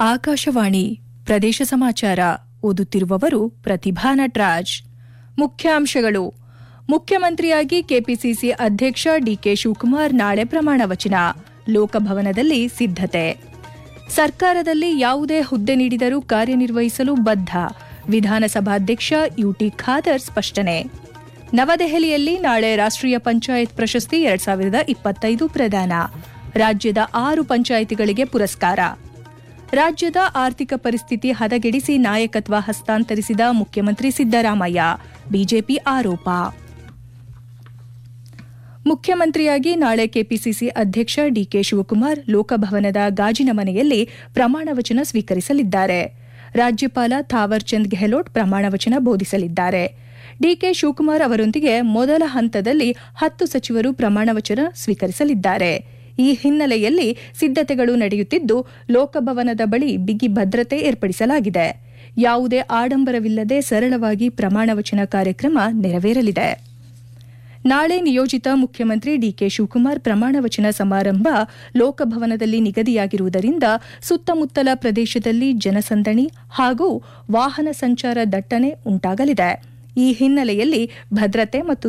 ಆಕಾಶವಾಣಿ ಪ್ರದೇಶ ಸಮಾಚಾರ ಓದುತ್ತಿರುವವರು ಪ್ರತಿಭಾ ನಟರಾಜ್ ಮುಖ್ಯಾಂಶಗಳು ಮುಖ್ಯಮಂತ್ರಿಯಾಗಿ ಕೆಪಿಸಿಸಿ ಅಧ್ಯಕ್ಷ ಡಿಕೆ ಶಿವಕುಮಾರ್ ನಾಳೆ ಪ್ರಮಾಣ ವಚನ ಲೋಕಭವನದಲ್ಲಿ ಸಿದ್ಧತೆ ಸರ್ಕಾರದಲ್ಲಿ ಯಾವುದೇ ಹುದ್ದೆ ನೀಡಿದರೂ ಕಾರ್ಯನಿರ್ವಹಿಸಲು ಬದ್ಧ ವಿಧಾನಸಭಾಧ್ಯಕ್ಷ ಯುಟಿ ಖಾದರ್ ಸ್ಪಷ್ಟನೆ ನವದೆಹಲಿಯಲ್ಲಿ ನಾಳೆ ರಾಷ್ಟ್ರೀಯ ಪಂಚಾಯತ್ ಪ್ರಶಸ್ತಿ ಎರಡ್ ಸಾವಿರದ ಇಪ್ಪತ್ತೈದು ಪ್ರದಾನ ರಾಜ್ಯದ ಆರು ಪಂಚಾಯಿತಿಗಳಿಗೆ ಪುರಸ್ಕಾರ ರಾಜ್ಯದ ಆರ್ಥಿಕ ಪರಿಸ್ಥಿತಿ ಹದಗೆಡಿಸಿ ನಾಯಕತ್ವ ಹಸ್ತಾಂತರಿಸಿದ ಮುಖ್ಯಮಂತ್ರಿ ಸಿದ್ದರಾಮಯ್ಯ ಬಿಜೆಪಿ ಆರೋಪ ಮುಖ್ಯಮಂತ್ರಿಯಾಗಿ ನಾಳೆ ಕೆಪಿಸಿಸಿ ಅಧ್ಯಕ್ಷ ಡಿಕೆ ಶಿವಕುಮಾರ್ ಲೋಕಭವನದ ಗಾಜಿನ ಮನೆಯಲ್ಲಿ ಪ್ರಮಾಣವಚನ ಸ್ವೀಕರಿಸಲಿದ್ದಾರೆ ರಾಜ್ಯಪಾಲ ಥಾವರ್ ಚಂದ್ ಗೆಹ್ಲೋಟ್ ಪ್ರಮಾಣವಚನ ಬೋಧಿಸಲಿದ್ದಾರೆ ಡಿಕೆ ಶಿವಕುಮಾರ್ ಅವರೊಂದಿಗೆ ಮೊದಲ ಹಂತದಲ್ಲಿ ಹತ್ತು ಸಚಿವರು ಪ್ರಮಾಣವಚನ ಸ್ವೀಕರಿಸಲಿದ್ದಾರೆ ಈ ಹಿನ್ನೆಲೆಯಲ್ಲಿ ಸಿದ್ಧತೆಗಳು ನಡೆಯುತ್ತಿದ್ದು ಲೋಕಭವನದ ಬಳಿ ಬಿಗಿ ಭದ್ರತೆ ಏರ್ಪಡಿಸಲಾಗಿದೆ ಯಾವುದೇ ಆಡಂಬರವಿಲ್ಲದೆ ಸರಳವಾಗಿ ಪ್ರಮಾಣವಚನ ಕಾರ್ಯಕ್ರಮ ನೆರವೇರಲಿದೆ ನಾಳೆ ನಿಯೋಜಿತ ಮುಖ್ಯಮಂತ್ರಿ ಡಿಕೆ ಶಿವಕುಮಾರ್ ಪ್ರಮಾಣವಚನ ಸಮಾರಂಭ ಲೋಕಭವನದಲ್ಲಿ ನಿಗದಿಯಾಗಿರುವುದರಿಂದ ಸುತ್ತಮುತ್ತಲ ಪ್ರದೇಶದಲ್ಲಿ ಜನಸಂದಣಿ ಹಾಗೂ ವಾಹನ ಸಂಚಾರ ದಟ್ಟಣೆ ಉಂಟಾಗಲಿದೆ ಈ ಹಿನ್ನೆಲೆಯಲ್ಲಿ ಭದ್ರತೆ ಮತ್ತು